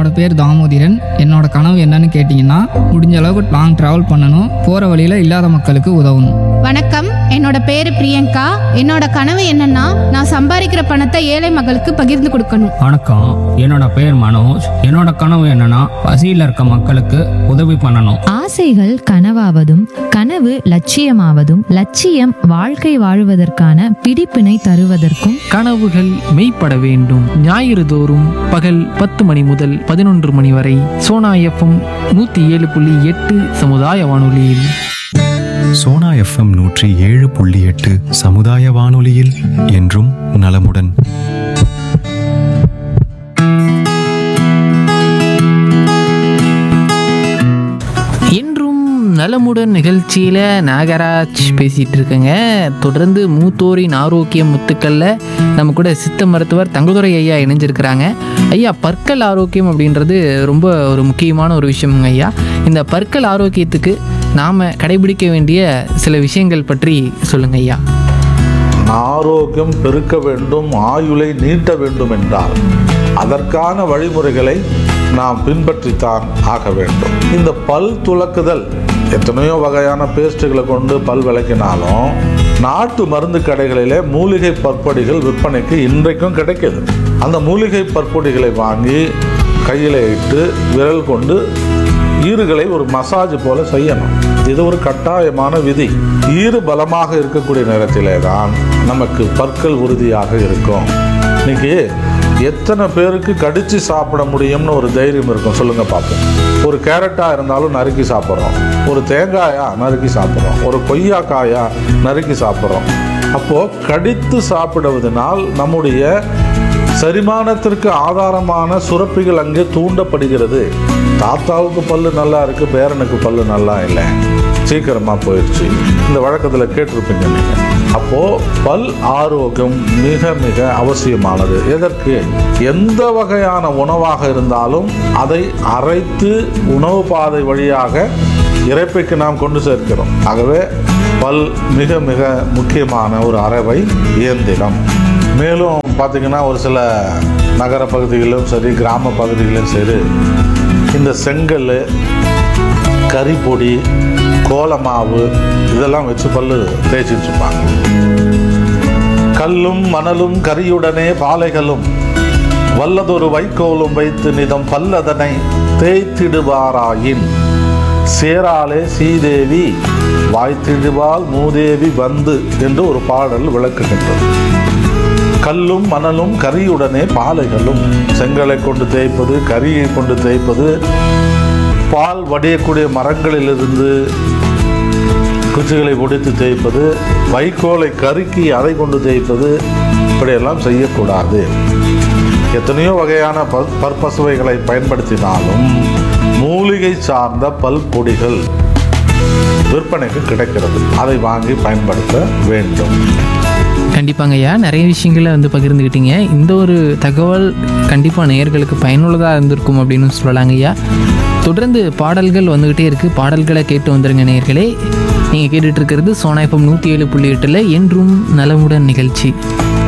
என்னோட பேர் தாமோதிரன் என்னோட கனவு என்னன்னு கேட்டிங்கன்னா முடிஞ்ச அளவுக்கு லாங் ட்ராவல் பண்ணணும் போகிற வழியில் இல்லாத மக்களுக்கு உதவணும் வணக்கம் என்னோட பேரு பிரியங்கா என்னோட கனவு என்னன்னா நான் சம்பாதிக்கிற பணத்தை ஏழை மக்களுக்கு பகிர்ந்து கொடுக்கணும் வணக்கம் என்னோட பேர் மனோஜ் என்னோட கனவு என்னன்னா பசியில் இருக்க மக்களுக்கு உதவி பண்ணணும் ஆசைகள் கனவாவதும் கனவு லட்சியமாவதும் லட்சியம் வாழ்க்கை வாழுவதற்கான பிடிப்பினை தருவதற்கும் கனவுகள் மெய்ப்பட வேண்டும் ஞாயிறு தோறும் பகல் பத்து மணி முதல் பதினொன்று மணி வரை சோனா எஃப்எம் நூற்றி ஏழு புள்ளி எட்டு சமுதாய வானொலியில் சோனா எஃப்எம் நூற்றி ஏழு புள்ளி எட்டு சமுதாய வானொலியில் என்றும் நலமுடன் என்றும் நலமுடன் நிகழ்ச்சியில் நாகராஜ் பேசிகிட்டு இருக்கேங்க தொடர்ந்து மூத்தோரின் ஆரோக்கிய முத்துக்களில் நம்ம கூட சித்த மருத்துவர் தங்கதுரை ஐயா இணைஞ்சிருக்கிறாங்க ஐயா பற்கள் ஆரோக்கியம் அப்படின்றது ரொம்ப ஒரு முக்கியமான ஒரு விஷயமுங்க ஐயா இந்த பற்கள் ஆரோக்கியத்துக்கு நாம் கடைபிடிக்க வேண்டிய சில விஷயங்கள் பற்றி சொல்லுங்க ஐயா ஆரோக்கியம் பெருக்க வேண்டும் ஆயுளை நீட்ட வேண்டும் என்றால் அதற்கான வழிமுறைகளை நாம் பின்பற்றித்தான் ஆக வேண்டும் இந்த பல் துலக்குதல் எத்தனையோ வகையான பேஸ்ட்டுகளை கொண்டு பல் விளக்கினாலும் நாட்டு மருந்து கடைகளிலே மூலிகை பற்பொடிகள் விற்பனைக்கு இன்றைக்கும் கிடைக்குது அந்த மூலிகை பற்பொடிகளை வாங்கி கையில் இட்டு விரல் கொண்டு ஈறுகளை ஒரு மசாஜ் போல செய்யணும் இது ஒரு கட்டாயமான விதி ஈறு பலமாக இருக்கக்கூடிய நேரத்திலே தான் நமக்கு பற்கள் உறுதியாக இருக்கும் இன்னைக்கு எத்தனை பேருக்கு கடிச்சு சாப்பிட முடியும்னு ஒரு தைரியம் இருக்கும் சொல்லுங்க பார்ப்போம் ஒரு கேரட்டா இருந்தாலும் நறுக்கி சாப்பிட்றோம் ஒரு தேங்காயா நறுக்கி சாப்பிட்றோம் ஒரு கொய்யாக்காயா நறுக்கி சாப்பிட்றோம் அப்போ கடித்து சாப்பிடுவதனால் நம்முடைய செரிமானத்திற்கு ஆதாரமான சுரப்பிகள் அங்கே தூண்டப்படுகிறது தாத்தாவுக்கு பல்லு நல்லா இருக்கு பேரனுக்கு பல்லு நல்லா இல்லை சீக்கிரமா போயிடுச்சு இந்த வழக்கத்தில் கேட்டிருப்பீங்க நீங்க அப்போ பல் ஆரோக்கியம் மிக மிக அவசியமானது எதற்கு எந்த வகையான உணவாக இருந்தாலும் அதை அரைத்து உணவு பாதை வழியாக இறைப்பைக்கு நாம் கொண்டு சேர்க்கிறோம் ஆகவே பல் மிக மிக முக்கியமான ஒரு அறவை இயந்திரம் மேலும் பார்த்தீங்கன்னா ஒரு சில நகர பகுதிகளிலும் சரி கிராம பகுதிகளிலும் சரி இந்த செங்கல் கறிப்பொடி கோலமாவு இதெல்லாம் வச்சு பல்லு தேய்ச்சிட்டு இருப்பாங்க கல்லும் மணலும் கரியுடனே பாலைகளும் வல்லதொரு வைக்கோலும் வைத்து நிதம் பல்லதனை தேய்த்திடுவாராயின் சேராலே சீதேவி வாய்த்திடுவாள் மூதேவி வந்து என்று ஒரு பாடல் விளக்குகின்றது கல்லும் மணலும் கரியுடனே பாலைகளும் செங்கலை கொண்டு தேய்ப்பது கரியை கொண்டு தேய்ப்பது பால் வடியக்கூடிய மரங்களிலிருந்து குச்சிகளை ஒடித்து தேய்ப்பது வைக்கோலை கருக்கி அதை கொண்டு தேய்ப்பது இப்படியெல்லாம் செய்யக்கூடாது எத்தனையோ வகையான பல் பற்பசுவைகளை பயன்படுத்தினாலும் மூலிகை சார்ந்த பல் பொடிகள் விற்பனைக்கு கிடைக்கிறது அதை வாங்கி பயன்படுத்த வேண்டும் கண்டிப்பாங்க ஐயா நிறைய விஷயங்களை வந்து பகிர்ந்துக்கிட்டீங்க இந்த ஒரு தகவல் கண்டிப்பாக நேயர்களுக்கு பயனுள்ளதாக இருந்திருக்கும் அப்படின்னு சொல்லலாங்க ஐயா தொடர்ந்து பாடல்கள் வந்துக்கிட்டே இருக்குது பாடல்களை கேட்டு வந்துருங்க நேயர்களே நீங்கள் கேட்டுட்டு இருக்கிறது சோனாயப்பம் நூற்றி ஏழு புள்ளி எட்டில் என்றும் நலமுடன் நிகழ்ச்சி